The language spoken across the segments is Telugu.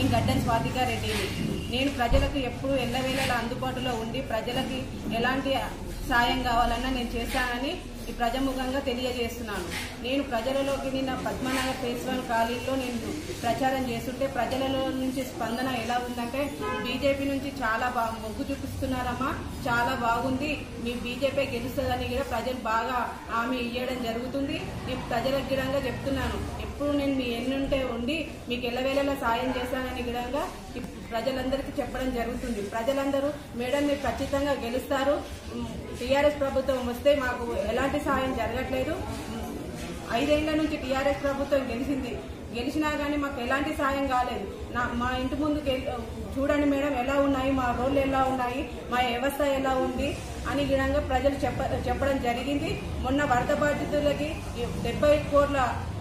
నేను గడ్డన్ స్వాతికా రెడ్డిని నేను ప్రజలకు ఎప్పుడు ఎల్లవేళలా అందుబాటులో ఉండి ప్రజలకి ఎలాంటి సాయం కావాలన్నా నేను చేస్తానని ఈ ప్రజముఖంగా తెలియజేస్తున్నాను నేను ప్రజలలోకి నిన్న పద్మనగర్ ఫేస్ వన్ కాలనీలో నేను ప్రచారం చేస్తుంటే ప్రజలలో నుంచి స్పందన ఎలా ఉందంటే బీజేపీ నుంచి చాలా బాగా మొగ్గు చూపిస్తున్నారమ్మా చాలా బాగుంది మీ బీజేపీ గెలుస్తుందని కూడా ప్రజలు బాగా హామీ ఇవ్వడం జరుగుతుంది నేను ప్రజలకు గిడంగా చెప్తున్నాను ఎప్పుడు నేను మీ ఎన్నుంటే ఉండి మీకు ఎల్లవేళలా సాయం చేస్తానని గిడంగా ఈ ప్రజలందరికీ చెప్పడం జరుగుతుంది ప్రజలందరూ మేడం మీరు ఖచ్చితంగా గెలుస్తారు టీఆర్ఎస్ ప్రభుత్వం వస్తే మాకు ఎలాంటి సాయం జరగట్లేదు ఉమ్, ఐదేళ్ల నుంచి టీఆర్ఎస్ ప్రభుత్వం గెలిచింది గెలిచినా కానీ మాకు ఎలాంటి సాయం కాలేదు నా మా ఇంటి ముందు గెల్- చూడండి మేడం ఎలా ఉన్నాయి మా రోడ్లు ఎలా ఉన్నాయి మా వ్యవస్థ ఎలా ఉంది అని విధంగా ప్రజలు చెప్ప చెప్పడం జరిగింది మొన్న వరద బాధితులకి ఈ డెబ్బై కోట్ల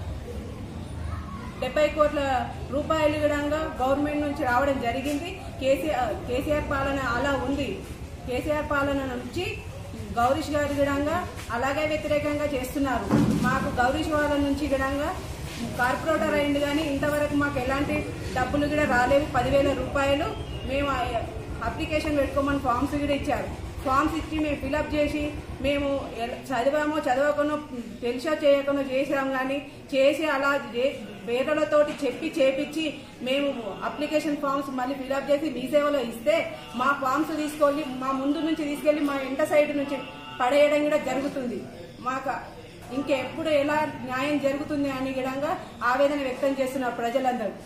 డెబ్బై కోట్ల రూపాయలు విధంగా గవర్నమెంట్ నుంచి రావడం జరిగింది కేసీఆర్ కేసీఆర్ పాలన అలా ఉంది కేసీఆర్ పాలన నుంచి గౌరీష్ గారి విధంగా అలాగే వ్యతిరేకంగా చేస్తున్నారు మాకు గౌరీష్ వాళ్ళ నుంచి విధంగా కార్పొరేటర్ అయింది కానీ ఇంతవరకు మాకు ఎలాంటి డబ్బులు కూడా రాలేవు పదివేల రూపాయలు మేము ఆ అప్లికేషన్ పెట్టుకోమని ఫామ్స్ కూడా ఇచ్చారు ఫామ్స్ ఇచ్చి మేము ఫిలప్ చేసి మేము ఎల- చదివామో చదవకనో తెలిసో చేయకనో చేసాం కానీ చేసి అలా చే- వేరేలతోటి చెప్పి చేపించి మేము అప్లికేషన్ ఫామ్స్ మళ్ళీ ఫిలప్ చేసి మీ సేవలో ఇస్తే మా ఫామ్స్ తీసుకెళ్ళి మా ముందు నుంచి తీసుకెళ్లి మా ఇంట సైడ్ నుంచి పడేయడం కూడా జరుగుతుంది మాకు ఇంకెప్పుడు ఎలా న్యాయం జరుగుతుంది అని విధంగా ఆవేదన వ్యక్తం చేస్తున్నారు ప్రజలందరూ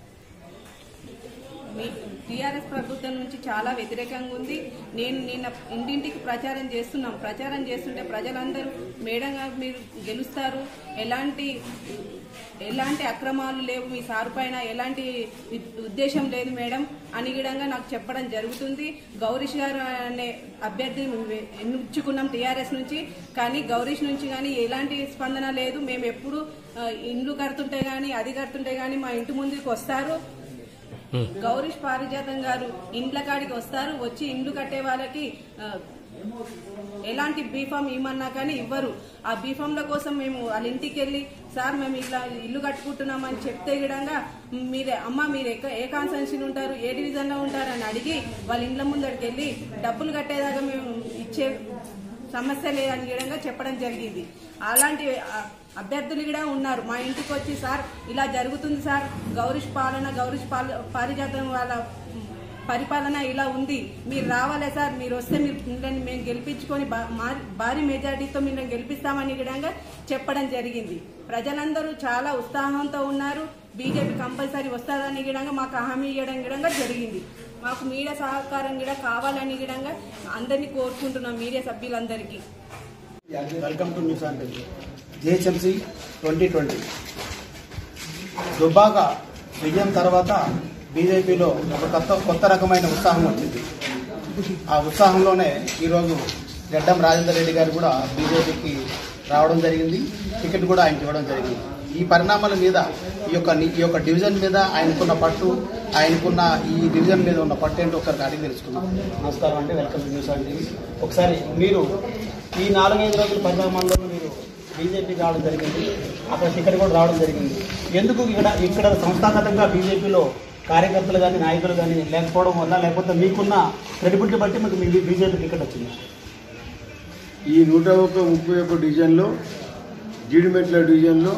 మీ టీఆర్ఎస్ ప్రభుత్వం నుంచి చాలా వ్యతిరేకంగా ఉంది నేను నిన్న ఇంటింటికి ప్రచారం చేస్తున్నాం ప్రచారం చేస్తుంటే ప్రజలందరూ మేడం గారు మీరు గెలుస్తారు ఎలాంటి ఎలాంటి అక్రమాలు లేవు మీ సారు పైన ఎలాంటి ఉ- ఉద్దేశం లేదు మేడం అని విధంగా నాకు చెప్పడం జరుగుతుంది గౌరీష్ గారు అనే అభ్యర్థి ఎన్నుకున్నాం టీఆర్ఎస్ నుంచి కానీ గౌరీష్ నుంచి కానీ ఎలాంటి స్పందన లేదు మేము ఎప్పుడు ఆ, ఇండ్లు కడుతుంటే గానీ అది కడుతుంటే గానీ మా ఇంటి ముందుకు వస్తారు గౌరీష్ పారిజాతం గారు ఇండ్ల కాడికి వస్తారు వచ్చి ఇండ్లు కట్టే వాళ్ళకి ఆ, ఎలాంటి బీఫామ్ ఇమ్మన్నా కానీ ఇవ్వరు ఆ బీఫామ్ల కోసం మేము వాళ్ళ ఇంటికి వెళ్ళి సార్ మేము ఇట్లా ఇల్లు కట్టుకుంటున్నామని చెప్తే గిడంగా మీరే అమ్మ మీరు ఎక్క- ఏ కాన్సెన్షన్ ఉంటారు ఏ డివిజన్లో ఉంటారు అని అడిగి వాళ్ళ ఇండ్ల ముందరికి వెళ్ళి డబ్బులు కట్టేదాకా మేము ఇచ్చే సమస్య లేదని విధంగా చెప్పడం జరిగింది అలాంటి ఆ, అభ్యర్థులు కూడా ఉన్నారు మా ఇంటికి వచ్చి సార్ ఇలా జరుగుతుంది సార్ గౌరీష్ పాలన గౌరీష్ పాల పారిజాతం వాళ్ళ మ్, పరిపాలన ఇలా ఉంది మీరు రావాలే సార్ మీరు వస్తే మీరు మిమ్మల్ని మేము గెలిపించుకొని బా- మా- భారీ మెజార్టీతో మిమ్మల్ని గెలిపిస్తామని విధంగా చెప్పడం జరిగింది ప్రజలందరూ చాలా ఉత్సాహంతో ఉన్నారు బీజేపీ కంపల్సరీ వస్తుందని విధంగా మాకు హామీ ఇవ్వడం విధంగా జరిగింది మాకు మీడియా సహకారం కూడా కావాలని విధంగా అందరినీ కోరుకుంటున్నాం మీడియా సభ్యులందరికీ welcome to news aunty GHMC twenty twenty Dubbaka విజయం తర్వాత బీజేపీలో ఒక కొత్త కొత్త రకమైన ఉత్సాహం వచ్చింది ఆ ఉత్సాహంలోనే ఈరోజు గడ్డం రాజేందర్ రెడ్డి గారు కూడా బీజేపీకి రావడం జరిగింది టికెట్ కూడా ఆయనకి ఇవ్వడం జరిగింది ఈ పరిణామాల మీద ఈ యొక్క ని- ఈ యొక్క డివిజన్ మీద ఆయనకున్న పట్టు ఆయనకున్న ఈ డివిజన్ మీద ఉన్న పట్టు ఏంటో ఒకసారి అడిగి తెలుసుకుందాం నమస్కారం అండి వెల్కమ్ టు న్యూస్ ఆంటీ ఒకసారి మీరు ఈ నాలుగైదు రోజుల పరిణామాల్లో మీరు బీజేపీ రావడం జరిగింది అక్కడ టికెట్ కూడా రావడం జరిగింది ఎందుకు ఇక్కడ ఇక్కడ సంస్థాగతంగా బీజేపీలో కార్యకర్తలు కానీ నాయకులు కానీ లేకపోవడం వల్ల లేకపోతే మీకున్న క్రెడిబిలిటీ బట్టి మీకు మీ బీజేపీ టికెట్ వచ్చింది ఈ నూట ఒక్క ముప్పై ఒక్క డివిజన్లో జీడిమెట్ల డివిజన్లో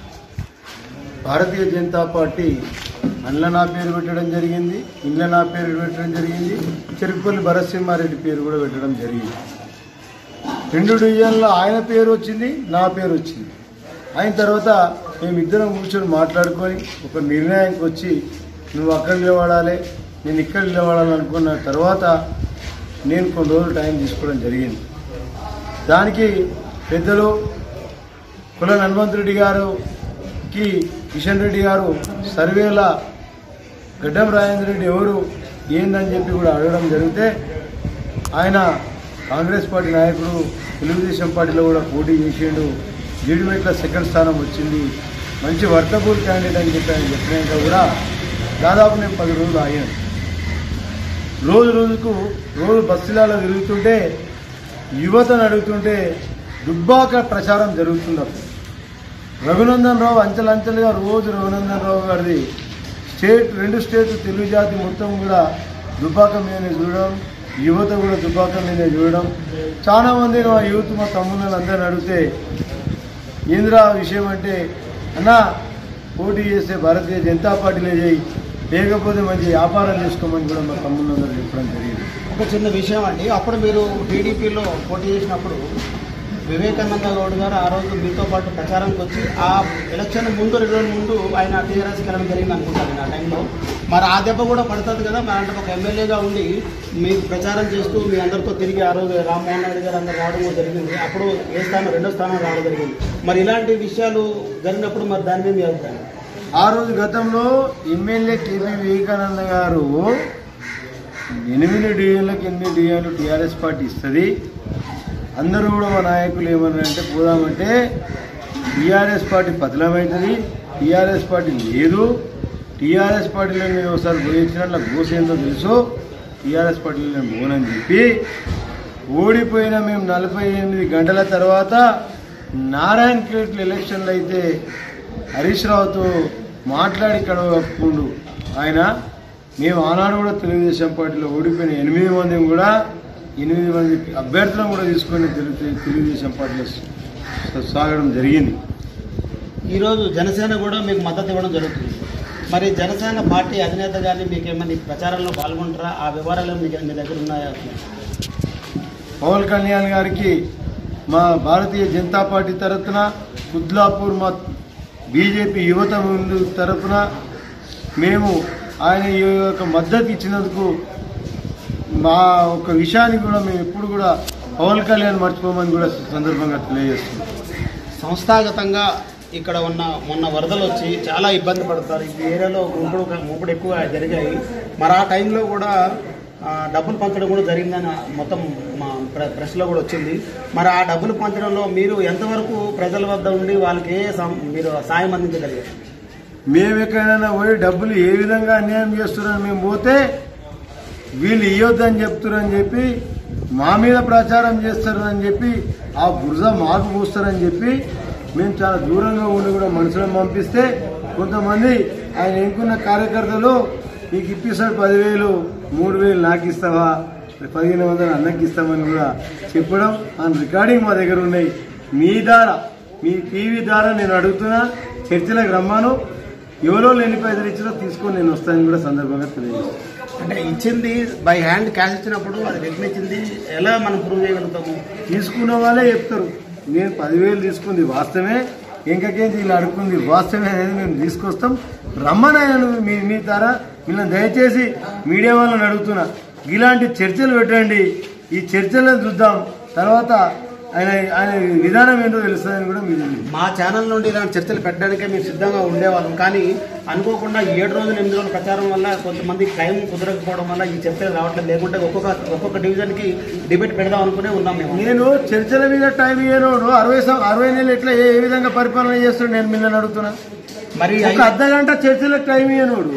భారతీయ జనతా పార్టీ అండ్ల నా పేరు పెట్టడం జరిగింది ఇండ్ల నా పేరు పెట్టడం జరిగింది చెరుకుపల్లి భరత్సింహారెడ్డి పేరు కూడా పెట్టడం జరిగింది రెండు డివిజన్లో ఆయన పేరు వచ్చింది నా పేరు వచ్చింది అయిన తర్వాత మేమిద్దరం కూర్చొని మాట్లాడుకొని ఒక నిర్ణయానికి వచ్చి నువ్వు అక్కడ నిలబడాలి నేను ఇక్కడ నిలబడాలి అనుకున్న తర్వాత నేను కొన్ని రోజులు టైం తీసుకోవడం జరిగింది దానికి పెద్దలు కుల హనుమంతరెడ్డి గారుకి కిషన్ రెడ్డి గారు సర్వేల గడ్డం రాజేంద్ర రెడ్డి ఎవరు ఏందని చెప్పి కూడా అడగడం జరిగితే ఆయన కాంగ్రెస్ పార్టీ నాయకుడు తెలుగుదేశం పార్టీలో కూడా పోటీ చేసిండు జీడిమెట్ల సెకండ్ స్థానం వచ్చింది మంచి వర్కబుల్ క్యాండిడేట్ అని చెప్పి ఆయన చెప్పినాక కూడా దాదాపు నేను పది రోజులు ఆగాను రోజు రోజుకు రోజు బస్సులలో తిరుగుతుంటే యువతను అడుగుతుంటే దుబ్బాక ప్రచారం జరుగుతుంది అప్పుడు రఘునందన్ రావు అంచెలంచెలుగా రోజు రఘునందన్ రావు గారిది స్టేట్ రెండు స్టేట్ తెలుగు జాతి మొత్తం కూడా దుబ్బాక మీదనే చూడడం యువత కూడా దుబ్బాక మీదనే చూడడం చాలా మంది మా యూత్ మా తమ్ముళ్ళని అందరిని అడిగితే ఏంద్రా విషయం అంటే అన్నా పోటీ చేస్తే భారతీయ జనతా పార్టీలో చేయి లేకపోతే మంచి వ్యాపారం చేసుకోమని కూడా మా తమ్ముళ్ళందరూ చెప్పడం జరిగింది ఒక చిన్న విషయం అండి అప్పుడు మీరు టీడీపీలో పోటీ చేసినప్పుడు వివేకానంద గౌడ్ గారు ఆ రోజు మీతో పాటు ప్రచారానికి వచ్చి ఆ ఎలక్షన్ ముందు రెండు రోజుల ముందు ఆయన టీఆర్ఎస్కి వెళ్ళడం జరిగింది అనుకుంటాను నేను ఆ టైంలో మరి ఆ దెబ్బ కూడా పడుతుంది కదా మరి అంటే ఒక ఎమ్మెల్యేగా ఉండి మీరు ప్రచారం చేస్తూ మీ అందరితో తిరిగి ఆ రోజు రామ్మోహన్ రెడ్డి గారు అందరు రావడం కూడా జరిగింది అప్పుడు ఏ స్థానం రెండో స్థానం రావడం జరిగింది మరి ఇలాంటి విషయాలు జరిగినప్పుడు మరి దాని మీద మీ అభిప్రాయం ఆ రోజు గతంలో ఎమ్మెల్యే కేపీ వివేకానంద గారు ఎనిమిది డివిజన్లకు ఎనిమిది డివిజన్లు టీఆర్ఎస్ పార్టీ ఇస్తుంది అందరూ కూడా మా నాయకులు ఏమన్నారంటే పోదామంటే టీఆర్ఎస్ పార్టీ పతనమవుతుంది టీఆర్ఎస్ పార్టీ లేదు టీఆర్ఎస్ పార్టీలో నేను ఒకసారి పోయించినట్లు గోసేందో తెలుసు టీఆర్ఎస్ పార్టీలో నేను పోనని చెప్పి ఓడిపోయిన మేము నలభై ఎనిమిది గంటల తర్వాత నారాయణ ఖేట్ ఎలక్షన్లు అయితే హరీష్ రావుతో మాట్లాడి కడవ కప్పుకుండు ఆయన మేము ఆనాడు కూడా తెలుగుదేశం పార్టీలో ఓడిపోయిన ఎనిమిది మంది కూడా ఎనిమిది మంది అభ్యర్థులను కూడా తీసుకొని తెలుగు తెలుగుదేశం పార్టీలో స- సాగడం జరిగింది ఈరోజు జనసేన కూడా మీకు మద్దతు ఇవ్వడం జరుగుతుంది మరి జనసేన పార్టీ అధినేత గారిని మీకు ఏమైనా ఈ ప్రచారంలో పాల్గొంటారా ఆ వివరాలు మీకు మీ దగ్గర ఉన్నాయా పవన్ కళ్యాణ్ గారికి మా భారతీయ జనతా పార్టీ తరఫున కుద్లాపూర్ మా బీజేపీ యువత ముందు తరఫున మేము ఆయన ఈ యొక్క మద్దతు ఇచ్చినందుకు మా ఒక విషయాన్ని కూడా మేము ఎప్పుడు కూడా పవన్ కళ్యాణ్ మర్చిపోమని కూడా సందర్భంగా తెలియజేస్తున్నాం సంస్థాగతంగా ఇక్కడ ఉన్న మొన్న వరదలు వచ్చి చాలా ఇబ్బంది పడతారు ఈ ఏరియాలో ముంపుడు ముంపుడు ఎక్కువ జరిగాయి మరి ఆ టైంలో కూడా ఆ, డబ్బులు పంచడం కూడా జరిగిందని మొత్తం మా ప్ర ప్రెస్లో కూడా వచ్చింది మరి ఆ డబ్బులు పంచడంలో మీరు ఎంతవరకు ప్రజల వద్ద ఉండి వాళ్ళకి ఏ సం- మీరు సాయం అందించగలిగారు మేము ఎక్కడైనా పోయి డబ్బులు ఏ విధంగా అన్యాయం చేస్తున్నారని మేము పోతే వీళ్ళు ఇవ్వద్దని చెప్తున్నారని చెప్పి మా మీద ప్రచారం చేస్తారని చెప్పి ఆ బురద మాకు పూస్తారని చెప్పి మేము చాలా దూరంగా ఉండి కూడా మనుషులను పంపిస్తే కొంతమంది ఆయన ఎన్నుకున్న కార్యకర్తలు నీకు ఇప్పిస్తాడు పదివేలు మూడు వేలు నాకు ఇస్తావా పదిహేను వందలు అన్నకి ఇస్తామని కూడా చెప్పడం ఆ రికార్డింగ్ మా దగ్గర ఉన్నాయి మీ ద్వారా మీ టీవీ ద్వారా నేను అడుగుతున్నా చర్చలకు రమ్మాను ఎవరో లేని పైసలు ఇచ్చినా తీసుకొని నేను వస్తానని కూడా సందర్భంగా తెలియజేస్తాను అంటే ఇచ్చింది బై హ్యాండ్ క్యాష్ ఇచ్చినప్పుడు అది రిటర్న్ ఇచ్చింది ఎలా మనం ప్రూవ్ చేయగలుగుతాము తీసుకున్న వాళ్ళే చెప్తారు నేను పదివేలు తీసుకుంది వాస్తవమే ఇంకకేంటి వీళ్ళు అడుగుకుంది వాస్తవమే అనేది మేము తీసుకొస్తాం రమ్మని మీ మీ ద్వారా వీళ్ళని దయచేసి మీడియా వాళ్ళని అడుగుతున్నా ఇలాంటి చర్చలు పెట్టండి ఈ చర్చలను చూద్దాం తర్వాత ఆయన ఆయన విధానం ఏంటో తెలుస్తుందని కూడా మీరు మా ఛానల్ నుండి ఇలాంటి చర్చలు పెట్టడానికే మేము సిద్ధంగా ఉండేవాళ్ళం కానీ అనుకోకుండా ఏడు రోజులు ఎనిమిది రోజుల ప్రచారం వల్ల కొంతమంది టైం కుదరకపోవడం వల్ల ఈ చర్చలు రావట్లేదు లేకుంటే ఒక్కొక్క ఒక్కొక్క డివిజన్కి డిబేట్ పెడదాం అనుకునే ఉన్నాం మేము నేను చర్చల మీద టైం ఇయ్యనోడు అరవై సం- అరవై నెలలు ఎట్లా ఏ ఏ విధంగా పరిపాలన చేస్తాడు నేను మిమ్మల్ని అడుగుతున్నా మరి ఒక అర్ధ గంట చర్చలకు టైం ఇయ్యనోడు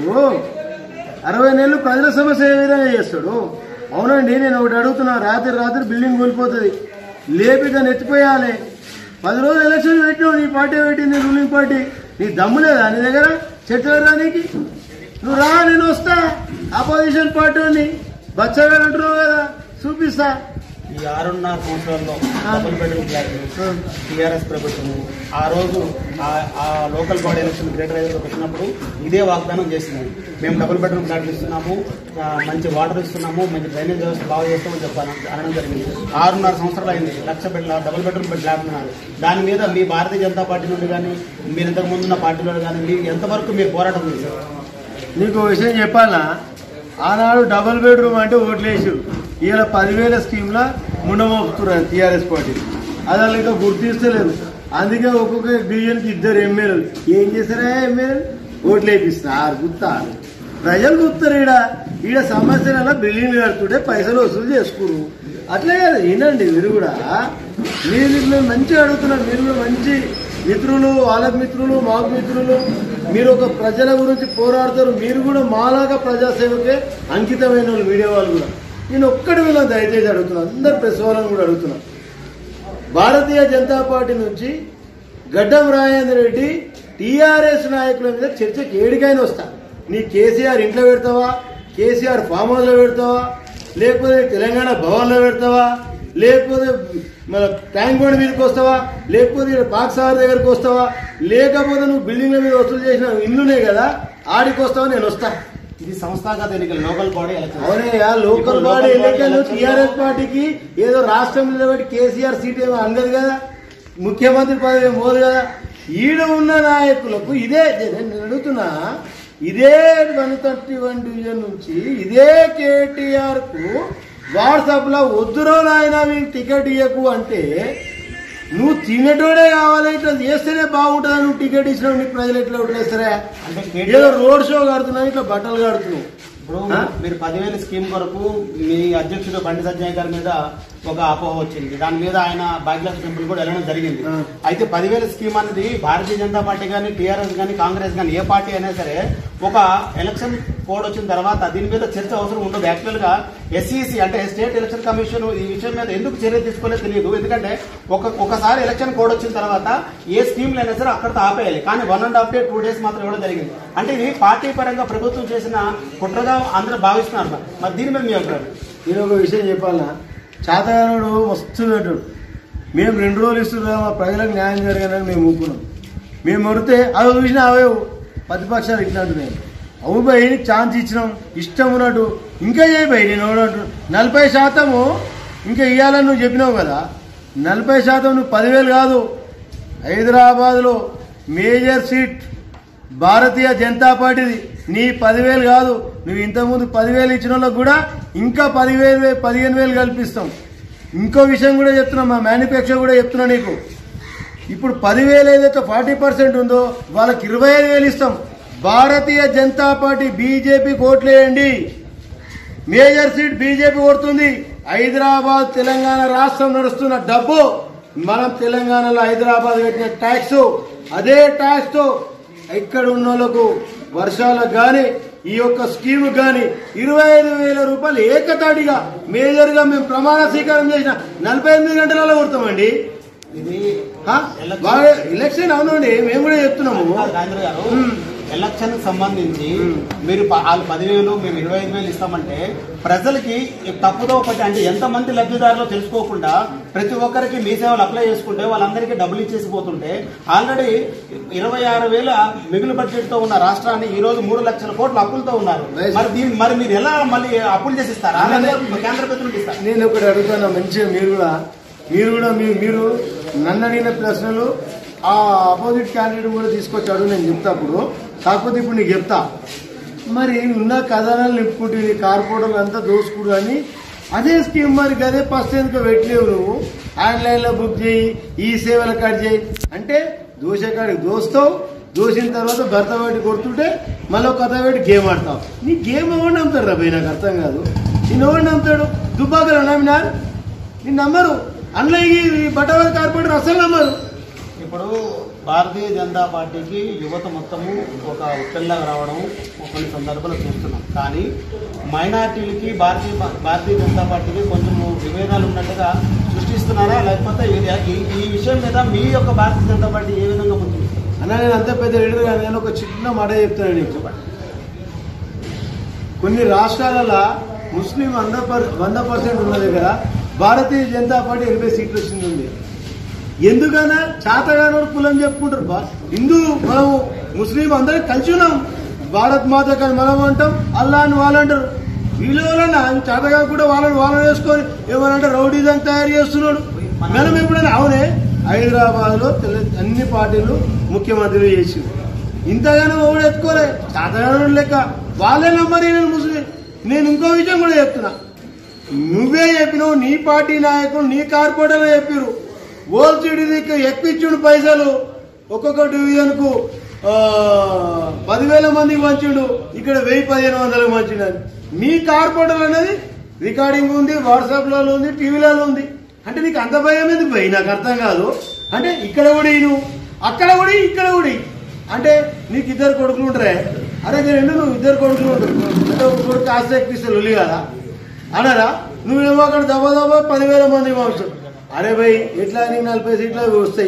అరవై నెలలు ప్రజల సమస్య ఏ విధంగా చేస్తాడు అవునండి నేను ఒకటి అడుగుతున్నా రాత్రి రాత్రి బిల్డింగ్ కూలిపోతుంది లేపిగా నెత్తిపోయాలి పది రోజులు ఎలక్షన్ పెట్టినావు నీ పార్టీ పెట్టింది రూలింగ్ పార్టీ నీ దమ్ము లేదా నీ దగ్గర చర్చలు రానికి నువ్వు రా నేను వస్తా అపోజిషన్ పార్టీ బచ్చగా అంటున్నావు కదా చూపిస్తా ఈ ఆరున్నర సంవత్సరాల్లో డబుల్ బెడ్రూమ్ ఫ్లాట్ టీఆర్ఎస్ ప్రభుత్వము ఆ రోజు ఆ- ఆ local body election greater Hyderabad వచ్చినప్పుడు ఇదే వాగ్దానం చేసింది మేము డబుల్ బెడ్రూమ్ ఫ్లాట్లు ఇస్తున్నాము ఆ, మంచి వాటర్ ఇస్తున్నాము మంచి డ్రైనేజ్ వ్యవస్థ బాగా చేస్తామని చెప్పాను అనడం జరిగింది ఆరున్నర సంవత్సరాలు అయింది లక్ష bed double bedroom bed flat ఉన్నారు దాని మీద మీ భారతీయ జనతా పార్టీ నుండి కానీ మీరు ఇంతకు ముందున్న పార్టీలో కానీ మీ ఎంతవరకు మీరు పోరాటం చేశారు నీకు ఓ విషయం చెప్పాలా ఆనాడు డబుల్ బెడ్రూమ్ అంటే ఓట్లేసి ఇవాళ పదివేల స్కీమ్ల ముండమోపుతున్నారు టీఆర్ఎస్ పార్టీ అది వాళ్ళు ఇంకా గుర్తిస్తలేదు అందుకే ఒక్కొక్క డివిజన్కి ఇద్దరు ఎమ్మెల్యేలు ఏం చేస్తారా ఎమ్మెల్యేలు ఓట్లు వేపిస్తారు గుర్తారు ప్రజలు గుర్తారు ఈడ ఈడ సమస్యల బిల్డింగ్లు కడుతుంటే పైసలు వసూలు చేసుకురు అట్లే కదా వినండి మీరు కూడా మీరు మేము మంచిగా అడుగుతున్నారు మీరు కూడా మంచి మిత్రులు వాళ్ళ మిత్రులు మాకు మిత్రులు మీరు ఒక ప్రజల గురించి పోరాడతారు మీరు కూడా మాలాగా ప్రజాసేవకే అంకితమైన వాళ్ళు మీడియా వాళ్ళు కూడా నేను ఒక్కడి వీళ్ళ దయచేసి అడుగుతున్నాను అందరు ప్రెస్ వాళ్ళని కూడా అడుగుతున్నాను భారతీయ జనతా పార్టీ నుంచి గడ్డం రాజేంద్ర రెడ్డి టీఆర్ఎస్ నాయకుల మీద చర్చకి ఏడికైనా వస్తా నీ కేసీఆర్ ఇంట్లో పెడతావా కేసీఆర్ ఫామ్ హౌస్లో పెడతావా లేకపోతే తెలంగాణ భవన్లో పెడతావా లేకపోతే మన ట్యాంక్ బండ్ మీదకి వస్తావా లేకపోతే ఇక్కడ పాక్ సాగర్ దగ్గరికి వస్తావా లేకపోతే నువ్వు బిల్డింగ్ల మీద వసూలు చేసిన ఇల్లునే కదా ఆడికి వస్తావా నేను వస్తా ఇది సంస్థాగత ఎన్నికలు లోకల్ బాడీ ఎలక్షన్ అవునయ్యా లోకల్ బాడీ ఎన్నికలు టీఆర్ఎస్ పార్టీకి ఏదో రాష్ట్రం నిలబెట్టి కేసీఆర్ సీట్ ఏమో అందదు కదా ముఖ్యమంత్రి పదవి ఏమో పోదు కదా ఈడ ఉన్న నాయకులకు ఇదే నేను అడుగుతున్నా ఇదే వన్ థర్టీ వన్ డివిజన్ నుంచి ఇదే కేటీఆర్ కు వాట్సాప్ లో వద్దురో నాయన మీకు టికెట్ ఇవ్వకు అంటే నువ్వు తినేటోడే కావాలి ఇట్లా చేస్తేనే బాగుంటుంది నువ్వు టికెట్ ఇచ్చినావు నీకు ప్రజలు ఎట్లా ఓట్లేస్తారా అంటే ఏదో రోడ్ షో కడుతున్నావు ఇట్లా బట్టలు కడుతున్నావు ఇప్పుడు ఆ? మీరు పదివేల స్కీమ్ కొరకు మీ అధ్యక్షుడు బండి సంజయ్ గారి మీద ఒక అపోహ వచ్చింది దాని మీద ఆయన భాగ్యలక్ష్మి టెంపుల్ కూడా వెళ్ళడం జరిగింది ఆ. అయితే పదివేల స్కీమ్ అనేది భారతీయ జనతా పార్టీ కానీ టీఆర్ఎస్ కానీ కాంగ్రెస్ కానీ ఏ పార్టీ అయినా సరే ఒక ఎలక్షన్ కోడ్ వచ్చిన తర్వాత దీని మీద చర్చ అవసరం ఉండదు యాక్చువల్ గా ఎస్ఈసి అంటే స్టేట్ ఎలక్షన్ కమిషన్ ఈ విషయం మీద ఎందుకు చర్య తీసుకోలేదు తెలియదు ఎందుకంటే ఒక ఒకసారి ఎలక్షన్ కోడ్ వచ్చిన తర్వాత ఏ స్కీమ్లు అయినా సరే అక్కడితో ఆపేయాలి కానీ one and half day two days మాత్రం ఇవ్వడం జరిగింది అంటే ఇది పార్టీ పరంగా ప్రభుత్వం చేసిన కుట్రగా అందరూ భావిస్తున్నారు మరి. మరి దీని మీద మీ అభిప్రాయం నేను ఒక విషయం చెప్పాలనా చాతగానుడు మస్తు పెట్టాడు మేము రెండు రోజులు ఇస్తున్నాం మా ప్రజలకు న్యాయం జరగాలని మేము ఊపుకున్నాం మేము మొడితే అవి చూసినా అవే ప్రతిపక్షాలు ఇట్లా అంటున్నాయి అవు పోయి ఛాన్స్ ఇచ్చినాం ఇష్టం ఉన్నట్టు ఇంకా చేయి పోయి నేను ఉన్నట్టు నలభై శాతము ఇంకా ఇవ్వాలని నువ్వు చెప్పినావు కదా నలభై శాతం నువ్వు పదివేలు కాదు హైదరాబాద్లో మేజర్ సీట్ భారతీయ జనతా పార్టీది నీ పదివేలు కాదు నువ్వు ఇంతకుముందు పదివేలు ఇచ్చిన వాళ్ళకు కూడా ఇంకా పదివేలు వే- పదిహేను వేలు కల్పిస్తాం ఇంకో విషయం కూడా చెప్తున్నా మా మ్యానుఫ్యాక్చర్ కూడా చెప్తున్నా నీకు ఇప్పుడు పదివేలు ఏదైతే ఫార్టీ పర్సెంట్ ఉందో వాళ్ళకి ఇరవై ఐదు వేలు ఇస్తాం భారతీయ జనతా పార్టీ బీజేపీ ఓట్లేయండి మేజర్ సీట్ బీజేపీ కొడుతుంది హైదరాబాద్ తెలంగాణ రాష్ట్రం నడుస్తున్న డబ్బు మనం తెలంగాణలో హైదరాబాద్ పెట్టిన ట్యాక్స్ అదే ట్యాక్స్ తో ఇక్కడ ఉన్న వాళ్ళకు వర్షాలకు గాని ఈ యొక్క స్కీమ్ గాని ఇరవై ఐదు వేల రూపాయలు ఏకతాటిగా మేజర్ గా మేము ప్రమాణ స్వీకారం చేసిన నలభై ఎనిమిది గంటలలో కొడతామండి ఇది హా? ఎలక్షన్- బాగా ఎలక్షన్ అవునండి మేము కూడా చెప్తున్నాము కాదు రాజేంద్ర గారు మ్మ్. ఎలక్షన్ కి సంబంధించి మ్మ్. మీరు ప- వాళ్ళు పదివేలు మేము ఇరవై ఐదు వేలు ఇస్తామంటే ప్రజలకి తప్పుదో ఒకటి అంటే ఎంత మంది లబ్ధిదారులో తెలుసుకోకుండా ప్రతి ఒక్కరికి మీ సేవలు అప్లై చేసుకుంటే వాళ్ళందరికీ డబ్బులు ఇచ్చేసి పోతుంటే ఆల్రెడీ ఇరవై ఆరు వేల మిగులు బడ్జెట్ తో ఉన్న రాష్ట్రాన్ని ఈ రోజు మూడు లక్షల కోట్ల అప్పులతో ఉన్నారు Right. మరి దీన్ని మరి మీరు ఎలా మళ్ళీ అప్పులు చేసి ఇస్తారా అలానే- లేదా కేంద్ర ప్రభుత్వం ఇస్తారా నేను ఒకటి అడుగుతున్నా మంచిగా మీరు కూడా మీరు కూడా మీరు మీరు నన్ను అడిగిన ప్రశ్నలు ఆ ఆపోజిట్ క్యాండిడేట్ కూడా తీసుకొచ్చాడు నేను చెప్తా అప్పుడు కాకపోతే ఇప్పుడు నీకు చెప్తా మరి ఉన్న కథనాలు నింపుకుంటుంది కార్పొరేటర్లు అంతా దోసుకుడు అని అదే స్కీమ్ మరి అదే ఫస్ట్ ఎందుకు పెట్టలేవు నువ్వు ఆన్లైన్లో బుక్ చేయి ఈ సేవలు కట్ చేయి అంటే దోసే కాడికి దోస్తావు దోసిన తర్వాత భర్త పెట్టి కొడుతుంటే మళ్ళీ కథ పెట్టి గేమ్ ఆడతావు నీ గేమ్ ఎవరిని నమ్ముతాడు రా భయ్ నాకు అర్థం కాదు నేను ఎవరిని నమ్ముతాడు దుబ్బాకలు నమ్మినారు నేను నమ్మరు అందులో ఈ బట్టవారి కార్పొరేటర్ అసలు నమ్మరు ఇప్పుడు భారతీయ జనతా పార్టీకి యువత మొత్తము ఒక ఉత్తల్లాగా రావడం కొన్ని సందర్భాలు చూస్తున్నాం కానీ మైనార్టీలకి భారతీయ భారతీయ జనతా పార్టీకి కొంచెం విభేదాలు ఉన్నట్టుగా సృష్టిస్తున్నారా లేకపోతే ఇది- ఈ- ఈ విషయం మీద మీ యొక్క భారతీయ జనతా పార్టీ ఏ విధంగా ముందుకు అన్న నేను అంత పెద్ద లీడర్ కానీ నేను ఒక చిన్న మాట చెప్తాను నీకు కొన్ని రాష్ట్రాలలో ముస్లిం వంద పర్ వంద పర్సెంట్ ఉన్న దగ్గర భారతీయ జనతా పార్టీ ఎనభై సీట్లు వచ్చింది ఉంది ఎందుకన్నా చాతగానో కులం చెప్పుకుంటారు బా- హిందూ మనం ముస్లిం అందరం కలిసి ఉన్నాం భారత్ మాత కానీ మనం అంటాం అల్లా అని వాళ్ళు అంటారు వీళ్ళు ఎవరన్నా చాతగా కూడా వాళ్ళని వాళ్ళని వేసుకొని ఏమనంటే రౌడీజం తయారు చేస్తున్నాడు మనం ఎప్పుడైనా అవునే హైదరాబాద్ లో అన్ని పార్టీలు ముఖ్యమంత్రులు చేసి ఇంతగానో ఓడి ఎత్తుకోలే చాతగానో లెక్క వాళ్ళే నమ్మరు నేను ముస్లిం నేను ఇంకో విషయం కూడా చెప్తున్నా నువ్వే చెప్పినావు నీ పార్టీ నాయకులు నీ కార్పొరేటర్లు చెప్పారు ఓల్ సిటీకి ఎక్కిచ్చుడు పైసలు ఒక్కొక్క డివిజన్ కు ఆ, పదివేల మందికి పంచిండు ఇక్కడ వెయ్యి పదిహేను వందలకు పంచిండు అని మీ కార్పొరేటర్ అనేది రికార్డింగ్ ఉంది వాట్సాప్లలో ఉంది టీవీలలో ఉంది అంటే నీకు అంత భయం ఎందుకు భయ్ నాకు అర్థం కాదు అంటే ఇక్కడ కూడా ఇను అక్కడ కూడా ఇయ్యి, ఇక్కడ కూడా ఇయ్యి. అంటే నీకు ఇద్దరు కొడుకులు ఉంటారే అరే ఇది రెండు నువ్వు ఇద్దరు కొడుకులు ఉంటారు అంటే ఒక కొడుకు ఆస్తి ఎక్కిస్తే లొల్లి కదా అనరా నువ్వేమో అక్కడ దబా దబా పదివేల మంది పంపించు అరే భయ్ ఎట్లా నీకు నలభై సీట్లు అవి వస్తాయి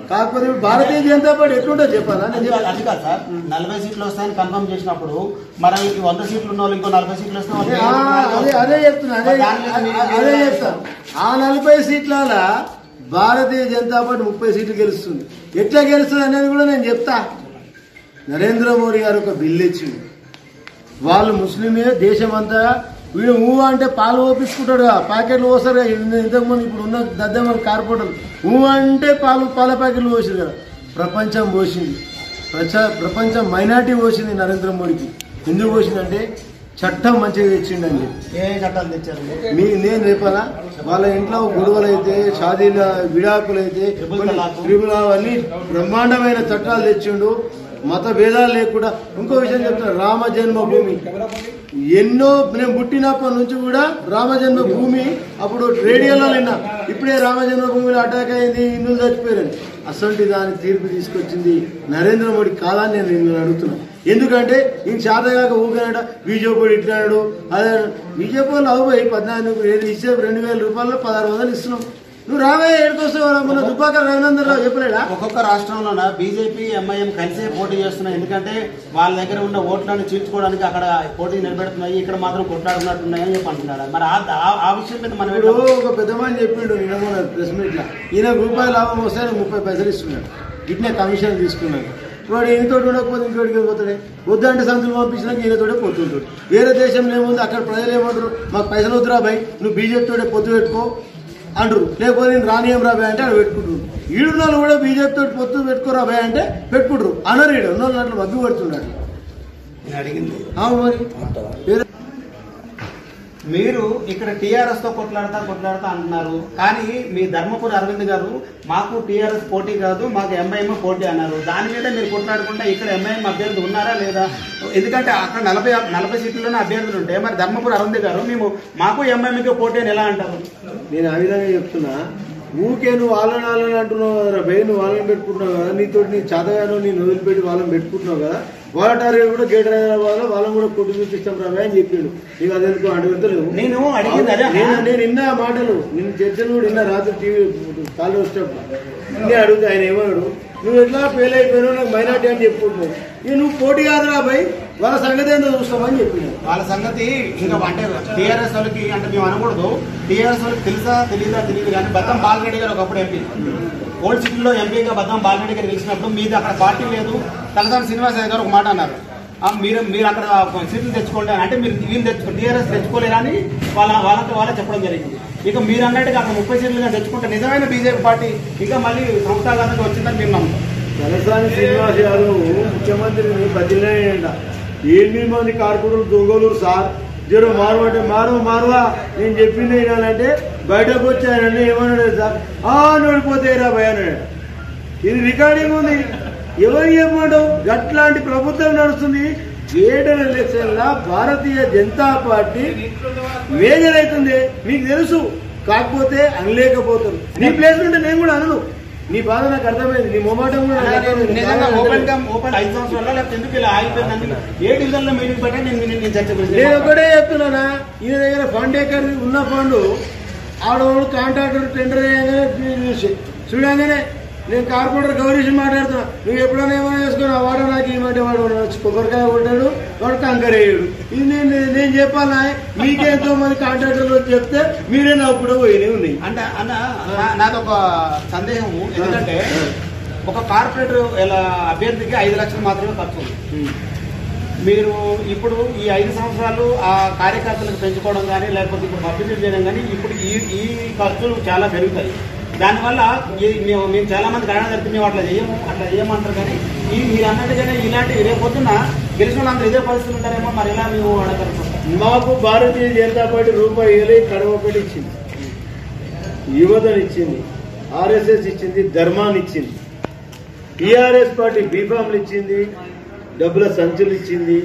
కాకపోతే ఇప్పుడు భారతీయ జనతా పార్టీ ఎట్లుంటో చెప్పాలా నేను అది కాదు- చెప్పాను అది కాదు సార్ నలభై సీట్లు వస్తాయని కన్ఫర్మ్ చేసినప్పుడు మరి ఈ వంద సీట్లు ఉన్న వాళ్ళు ఇంకో నలభై సీట్లు వస్తే వాళ్ళకి ఆ, అదే అదే చెప్తున్నా అదే దాని మీద మీరు- అదే చెప్తాను ఆ నలభై సీట్ల భారతీయ జనతా పార్టీ ముప్పై సీట్లు గెలుస్తుంది ఎట్లా గెలుస్తుంది అనేది కూడా నేను చెప్తా నరేంద్ర మోడీ గారు ఒక బిల్లు ఇచ్చింది వాళ్ళు ముస్లిమే దేశం అంతా వీడు ఊ అంటే పాలు ఓపించుకుంటాడు ప్యాకెట్లు పోస్తారు కదా, ఇంత- ఇంతకుముందు ఇప్పుడు ఉన్న దద్దమ్మల కార్పొరేటర్ ఊ అంటే పాలు పాల ప్యాకెట్లు పోసింది కదా ప్రపంచం పోసింది ప్రచ ప్రపంచం మైనార్టీ పోసింది నరేంద్ర మోడీకి ఎందుకు పోసిందంటే చట్టం మంచిగా తెచ్చిండని చెప్పి ఏ చట్టాలు తెచ్చారు మీ నేను రేపనా వాళ్ళ ఇంట్లో గొడవలు అయితే షాదీల విడాకులు అయితే ట్రిపుల్ తలాక్. ట్రిపుల్ అవన్నీ బ్రహ్మాండమైన చట్టాలు తెచ్చిండు మత భేదాలు లేకుండా ఇంకో విషయం చెప్తాను రామ జన్మభూమి ఎన్నో నేను పుట్టినప్పటి నుంచి కూడా రామ జన్మభూమి అప్పుడు రేడియోలో విన్నా ఇప్పుడే రామ జన్మభూమిలో అటాక్ అయింది హిందువులు చచ్చిపోయారని అసలు దాని తీర్పు తీసుకొచ్చింది నరేంద్ర మోడీ కాదని నేను నిన్ను అడుగుతున్నా ఎందుకంటే ఈయన చేతగాక ఊగాడ బీజేపీ ఇట్లాడు అదే బీజేపీ వాళ్ళు అవ్వయి పద్నాలుగు ఏడు ఇచ్చే రెండు వేల రూపాయలు పదహారు వందలు ఇస్తున్నాం నువ్వు రావే ఏడుకొస్తావు మన దుబ్బాక రఘునందన్ రావు చెప్పలేడా ఒక్కొక్క రాష్ట్రంలోన బీజేపీ ఎంఐఎం కలిసే పోటీ చేస్తున్నాయి ఎందుకంటే వాళ్ళ దగ్గర ఉన్న ఓట్లను చీల్చుకోవడానికి అక్కడ పోటీ నిలబెడుతున్నాయి ఇక్కడ మాత్రం కొట్లాడుతున్నట్టున్నాయి అని చెప్పి అంటున్నారు మరి ఆ- ఆ- ఆ విషయం మీద మనం ఇప్పుడు ఎట్లా- ఒక పెద్ద మని చెప్పిండు నిన్న కూడా ప్రెస్ మీట్ లో ఈయన రూపాయి లాభం వస్తే ఆయన ముప్పై పైసలు ఇస్తున్నాడు ఇట్నే కమిషన్ తీసుకున్నాడు వాడు ఈయనతో ఉండకపోతే ఇంకోటికి పోతాడే వద్దంటే సంతులు పంపించినాక ఈయనతోటే పోతుంటాడు వేరే దేశంలో ఏముంది అక్కడ ప్రజలు ఏమంటారు మాకు పైసలు వద్దురా భయ్ నువ్వు బీజేపీ తోటే పొత్తు పెట్టుకో అంటారు లేకపోతే నేను రానియం రా భయ్ అంటే ఆడ పెట్టుకుంటారు ఈడున్నోళ్ళు కూడా బీజేపీ తోటి పొత్తు పెట్టుకోరా భయ్ అంటే పెట్టుకుంటారు అనరు ఈడు ఉన్నోళ్ళు అట్లా మగ్గు పడుతున్నాడు నేను అడిగింది అవును మరి వేరే మీరు ఇక్కడ టీఆర్ఎస్ తో కొట్లాడతా కొట్లాడతా అంటున్నారు కానీ మీ ధర్మపురి అరవింద్ గారు మాకు టీఆర్ఎస్ పోటీ కాదు మాకు ఎంఐఎం పోటీ అన్నారు దాని మీద మీరు కొట్లాడుకుంటే ఇక్కడ ఎంఐఎం అభ్యర్థి ఉన్నారా లేదా ఎందుకంటే అక్కడ నలభై నలభై సీట్లలోనే అభ్యర్థులు ఉంటే మరి ధర్మపురి అరవింద్ గారు మేము మాకు ఎంఐఎంకి పోటీ అని ఎలా అంటారు నేను ఆ విధంగా చెప్తున్నా ఊకే నువ్వు వాళ్ళని వాళ్ళని అంటున్నావు కదా భయ నువ్వు వాళ్ళని పెట్టుకుంటున్నావు కదా నీతో నీ చదవాను నేను వదిలిపెట్టి వాళ్ళని పెట్టుకుంటున్నావు కదా వాళ్ళ టార్గెట్ కూడా గేటర్ వాళ్ళ వాళ్ళని కూడా కొట్టు చూపిస్తాం రా అని చెప్పిండు నీకు అదెందుకు అడుగుతలేవు నేను అడిగింది అదే నేను నేను విన్న ఆ మాటలు నేను చర్చలు కూడా విన్నా రాత్రి టీవీ కాల్ వచ్చేటప్పుడు నిన్నే అడుగుతా ఆయన ఏమన్నాడు నువ్వు ఎట్లా ఫెయిల్ అయిపోయినావు నాకు మైనార్టీ అని చెప్పుకుంటున్నావు ఇక నువ్వు పోటీ కాదురా భయ్ వాళ్ళ సంగతి ఏందో చూస్తామని చెప్పినావు వాళ్ళ సంగతి ఇంకా అంటే టీఆర్ఎస్ వాళ్ళకి అంటే మేము అనకూడదు టీఆర్ఎస్ వాళ్ళకి తెలుసా తెలియదా తెలియదు కానీ బద్దం బాలరెడ్డి గారు ఒకప్పుడు ఎంపీ ఓల్డ్ సిటీలో ఎంపీగా బద్దం బాలరెడ్డి గారు గెలిచినప్పుడు మీది అక్కడ పార్టీ లేదు తలసాని శ్రీనివాస గారు ఒక మాట అన్నారు ఆ, మీరు మీరు అక్కడ సీట్లు తెచ్చుకోండి అని అంటే మీరు వీళ్ళు తెచ్చుకో టీఆర్ఎస్ తెచ్చుకోలేరని వాళ్ళ వాళ్ళతో వాళ్ళే చెప్పడం జరిగింది ఇక మీరు అన్నట్టుగా అక్కడ ముప్పై సీట్లుగా తెచ్చుకుంటే నిజమైన బీజేపీ పార్టీ ఇంకా మళ్ళీ సంస్థాగతంగా వచ్చిందని మేము నమ్ముతాం తలసాని శ్రీనివాస్ యాదవ్ ముఖ్యమంత్రిని బదిలీయంట ఎనిమిది మంది కార్పొరేటర్లు దొంగలూరు సార్ జర మారమంటే మారు మారువా నేను చెప్పింది ఏంటంటే బయటకు వచ్చి ఆయన అన్నీ ఏమన్నాడు సార్ ఆ నడిపోతే రా భయ అన్నాడు ఇది రికార్డింగ్ ఉంది ఎవరు చెప్పమంటావు గట్లాంటి ప్రభుత్వం నడుస్తుంది ఏడవ ఎలక్షన్ లా భారతీయ జనతా పార్టీ మేజర్ అవుతుంది మీకు తెలుసు కాకపోతే అనలేకపోతారు నీ ప్లేస్ ఉంటే నేను కూడా అనను నీ బాధ నాకు అర్థమైంది నీ మొమాటం కూడా నాకు అర్థమైంది. నిజంగా ఓపెన్ గా ఓపెన్ ఐదు సంవత్సరాల లేకపోతే ఎందుకు ఇలా ఆగిపోయిందని ఏ డివిజన్ లో మీటింగ్ పెట్టా నేను నేను చర్చ గురించి నేను ఒకటే చెప్తున్నానా ఈయన దగ్గర ఫండ్ ఎక్కడ ఉన్న ఫండ్ ఆడవాడు కాంట్రాక్టర్ టెండర్ చేయగానే చూడగానే నేను కార్పొరేటర్ గౌరీష్ మాట్లాడుతున్నా నువ్వు ఎప్పుడైనా ఏమైనా చేసుకున్నా వాడు నాకు ఈ మాట వాడు వచ్చి కొబ్బరికాయ కొట్టాడు వాడు కంకర వేయడు ఇది నేను నేను చెప్పాలా మీకే ఎంతో మంది కాంట్రాక్టర్లు వచ్చి చెప్తే మీరే నా కూడా పోయినవి ఉన్నాయి అంటే అన్న నా- నాదొక సందేహము ఎందుకంటే ఒక కార్పొరేటర్ ఇలా అభ్యర్థికి ఐదు లక్షలు మాత్రమే ఖర్చు ఉంది మీరు ఇప్పుడు ఈ ఐదు సంవత్సరాలు ఆ కార్యకర్తలకు పెంచుకోవడం కానీ లేకపోతే ఇప్పుడు పబ్లిసిటీ చేయడం కానీ ఇప్పుడు ఈ ఈ ఖర్చులు చాలా పెరుగుతాయి దానివల్ల ఈ- మేము మేము చాలా మంది కారణం జరిపి మేము అట్లా చేయము అట్లా చేయమంటారు కానీ ఈ మీరు అన్నట్టుగానే ఇలాంటి రేపు పొద్దున్న గెలిచిన వాళ్ళందరూ ఇదే పరిస్థితులు ఉంటారేమో మరి ఎలా మేము అడగలుగుతాం మాకు భారతీయ జనతా పార్టీ రూపాయి ఇవ్వలే కడవ ఒకటి ఇచ్చింది యువతనిచ్చింది ఆర్ఎస్ఎస్ ఇచ్చింది ధర్మాన్ని ఇచ్చింది టీఆర్ఎస్ పార్టీ బీఫామ్లు ఇచ్చింది డబ్బుల సంచులు ఇచ్చింది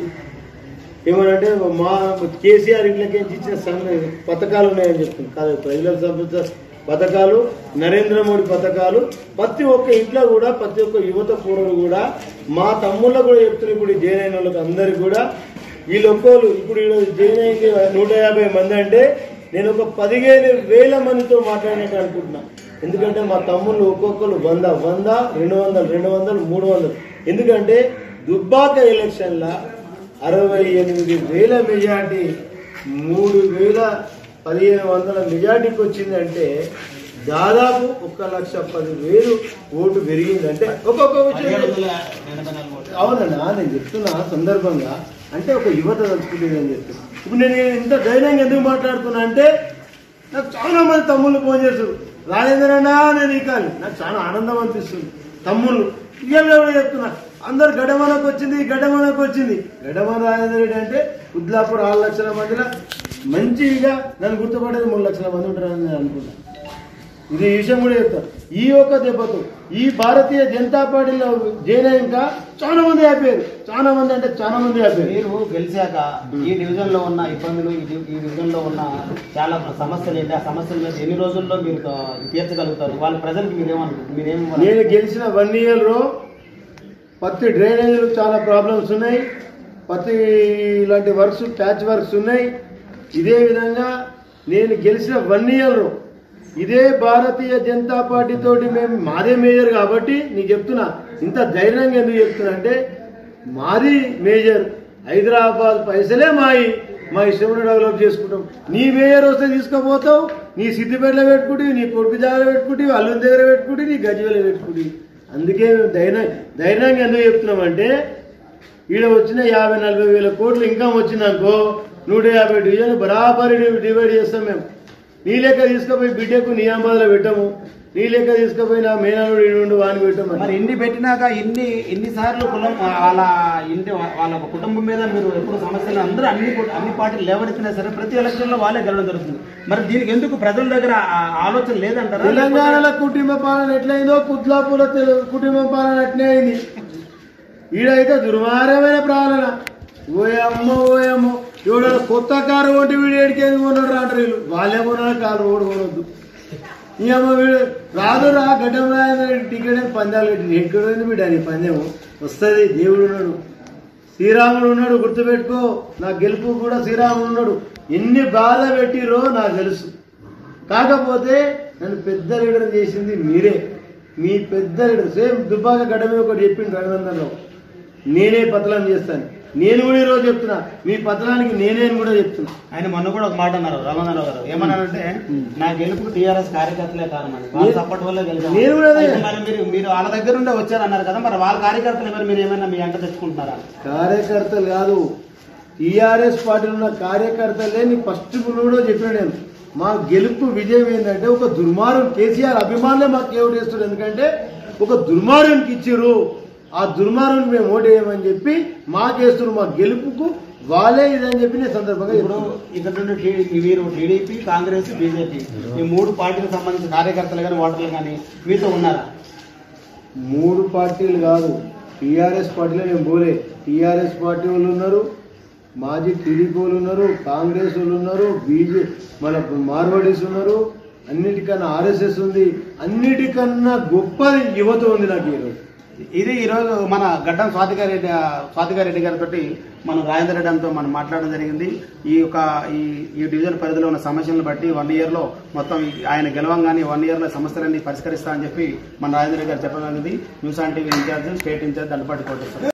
ఏమనంటే మా కేసీఆర్ ఇంట్లోకి ఇచ్చిన సం- పథకాలు ఉన్నాయని చెప్తుంది కాదు ప్రజలకు సంబంధించిన పథకాలు నరేంద్ర మోడీ పథకాలు ప్రతి ఒక్క ఇంట్లో కూడా ప్రతి ఒక్క యువత పూర్వలు కూడా మా తమ్ముళ్ళకు కూడా చెప్తున్నారు ఇప్పుడు జైన్ అయిన వాళ్ళకి అందరికి కూడా వీళ్ళు ఒక్కోళ్ళు ఇప్పుడు ఈడ జైన్ అయింది నూట యాభై మంది అంటే నేను ఒక పదిహేను వేల మందితో మాట్లాడినట్టు అనుకుంటున్నా ఎందుకంటే మా తమ్ముళ్ళు ఒక్కొక్కరు వంద వంద రెండు వందలు రెండు వందలు మూడు వందలు ఎందుకంటే దుబ్బాక ఎలక్షన్ల అరవై ఎనిమిది వేల మెజార్టీ మూడు వేల పదిహేను వందల మెజార్టీకి వచ్చిందంటే దాదాపు ఒక లక్ష పది వేలు ఓటు పెరిగిందంటే ఒక్కొక్క విషయం అవునన్నా నేను చెప్తున్నా సందర్భంగా అంటే ఒక యువత తలుచుకునేది అని చెప్తున్నా ఇప్పుడు నేను ఇంత ధైర్యంగా ఎందుకు మాట్లాడుతున్నా అంటే నాకు చాలా మంది తమ్ముళ్ళు ఫోన్ చేస్తారు రాజేంద్ర అన్నా నేను ఇకాలి నాకు చాలా ఆనందం అనిపిస్తుంది తమ్ముళ్ళు ఇవాళ కూడా చెప్తున్నా అందరు గడమనకు వచ్చింది గడమనకు వచ్చింది గడమన రాజేంద్ర రెడ్డి అంటే ఉద్లాపూర్ ఆరు లక్షల మందిలో మంచిగా నన్ను గుర్తుపడేది మూడు లక్షల మంది ఉంటారని నేను అనుకున్నాను ఇది ఈ విషయం కూడా చెప్తాను ఈ ఒక్క దెబ్బతో ఈ భారతీయ జనతా పార్టీలో జైన్ ఇంకా చాలా మంది ఆపారు చాలా మంది అంటే చాలా మంది ఆపారు మీరు గెలిచాక ఈ డివిజన్ లో ఉన్న ఇబ్బందులు ఈ డి- ఈ డివిజన్ లో ఉన్న చాలా సమస్యలు ఏంటి ఆ సమస్యల మీద ఎన్ని రోజుల్లో మీరు ఆ, తీర్చగలుగుతారు వాళ్ళ ప్రజలకు మీరేమనుకుంటారు మీరేం నేను గెలిచిన వన్ ఇయర్లో పత్తి డ్రైనేజీలు చాలా ప్రాబ్లమ్స్ ఉన్నాయి పత్తి ఇలాంటి వర్క్స్ ప్యాచ్ వర్క్స్ ఉన్నాయి ఇదే విధంగా నేను గెలిచిన వన్ ఇయర్లో ఇదే భారతీయ జనతా పార్టీ తోటి మేము మాదే మేజర్ కాబట్టి నీకు చెప్తున్నా ఇంత ధైర్యంగా ఎందుకు చెప్తున్నా అంటే మాది మేజర్ హైదరాబాద్ పైసలే మాయి మా ఇష్టం డెవలప్ చేసుకుంటాం నీ మేయర్ వస్తే తీసుకుపోతావు నీ సిద్దిపేటలో పెట్టుకుంటే నీ కొడుకు జాగ్రత్త పెట్టుకుంటే అల్లుని దగ్గర పెట్టుకుంటే నీ గజ్వేలో పెట్టుకుంటే అందుకే మేము ధైర్యం ధైర్యంగా ఎందుకు చెప్తున్నామంటే ఈడ వచ్చిన యాభై నలభై వేల కోట్లు ఇన్కమ్ వచ్చిందనుకో నూట యాభై డివిజన్ బరాబరి డివైడ్ చేస్తాం మేము నీ లెక్క తీసుకుపోయి బిడ్డకు నియామాబాద్లో పెట్టము నీ లెక్క తీసుకుపోయి నా మేనలుడు ఈడుండు వాని పెట్టము మరి ఇన్ని పెట్టినాక ఇన్ని ఇన్ని సార్లు కులం వాళ్ళ ఇంటి వాళ్ళ కుటుంబం మీద మీరు ఎప్పుడు సమస్యలు అందరూ అన్ని కు- అన్ని పార్టీలు లేవనెత్తినా సరే ప్రతి ఎలక్షన్ లో వాళ్ళే గెలవడం జరుగుతుంది మరి దీనికి ఎందుకు ప్రజల దగ్గర ఆ ఆలోచన లేదంటారా తెలంగాణలో కుటుంబ పాలన ఎట్లయిందో కుత్లాపూల తెలు- కుటుంబ పాలన అట్నే అయింది ఈడైతే దుర్మార్గమైన పాలన ఓయమ్మో ఓయమ్మో ఎవడో కొత్త కారు ఒకటి వీడు ఏడికేది కొన్నాడు అంటారు వీళ్ళు వాళ్ళే కొన్నాడు కారు ఓడి కొనొద్దు ఈ అమ్మ వీడు రాదు రా గడ్డం రాయని టికెట్ అని పందాలు కట్టి ఎక్కడ ఉంది వీడు అని పందెం వస్తుంది దేవుడు ఉన్నాడు శ్రీరాముడు ఉన్నాడు గుర్తుపెట్టుకో నా గెలుపు కూడా శ్రీరాముడు ఉన్నాడు ఎన్ని బాధ పెట్టిరో నాకు తెలుసు కాకపోతే నన్ను పెద్ద లీడర్ చేసింది మీరే మీ పెద్ద లీడర్ సేమ్ దుబ్బాక గడ్డ మీద ఒకటి చెప్పిండు రఘునందనరావు నేనే పతనం చేస్తాను నేను కూడా ఈరోజు చెప్తున్నా మీ పతనానికి నేనే అని కూడా చెప్తున్నా ఆయన మొన్న కూడా ఒక మాట అన్నారు రామనారావు గారు ఏమన్నారంటే నా గెలుపుకు టీఆర్ఎస్ కార్యకర్తలే కారణం వాళ్ళ సపోర్ట్ వల్ల గెలిచాం నేను కూడా అదే. అయితే మరి మీరు మీరు వాళ్ళ దగ్గర ఉండే వచ్చారన్నారు కదా మరి వాళ్ళ కార్యకర్తలు మరి మీరు ఏమైనా మీ అంట తెచ్చుకుంటున్నారా కార్యకర్తలు కాదు టీఆర్ఎస్ పార్టీలో ఉన్న కార్యకర్తలే నీ ఫస్ట్ కూడా చెప్పిన నేను మా గెలుపు విజయం ఏంటంటే ఒక దుర్మార్గం కేసీఆర్ అభిమానులే మాకు ఓటు వేస్తారు ఎందుకంటే ఒక దుర్మార్గానికి ఇచ్చిర్రు ఆ దుర్మార్గం మేము ఓటు వేయమని చెప్పి మాకేస్తున్నారు మా గెలుపుకు వాళ్ళే ఇదని చెప్పి నేను సందర్భంగా ఇప్పుడు చెప్తున్నాను. ఇక్కడ నుండి టీ- మీరు టీడీపీ కాంగ్రెస్ బీజేపీ ఈ మూడు పార్టీలకు సంబంధించిన కార్యకర్తలు కానీ ఓటర్లు కానీ మీతో ఉన్నారా మూడు పార్టీలు కాదు టీఆర్ఎస్ పార్టీలో నేను పోలే టీఆర్ఎస్ పార్టీ వాళ్ళు ఉన్నారు మాజీ టీడీపీ వాళ్ళు ఉన్నారు కాంగ్రెస్ వాళ్ళు ఉన్నారు బీజే మన మార్వాడీస్ ఉన్నారు అన్నిటికన్నా ఆర్ఎస్ఎస్ ఉంది అన్నిటికన్నా గొప్పది యువత ఉంది నాకు ఈరోజు ఇది ఈరోజు మన గడ్డం స్వాతికారెడ్డి స్వాతికారెడ్డి గారితో మనం రాజేంద్ర రెడ్డి అంతా మనం మాట్లాడడం జరిగింది ఈ యొక్క ఈ ఈ డివిజన్ పరిధిలో ఉన్న సమస్యలను బట్టి వన్ ఇయర్ లో మొత్తం ఈ- ఆయన గెలవంగానే వన్ ఇయర్ లో సమస్యలన్నీ పరిష్కరిస్తా అని చెప్పి మన రాజేంద్ర రెడ్డి గారు చెప్పడం జరిగింది news on TV in-charge state in-charge Dandapati Koteswara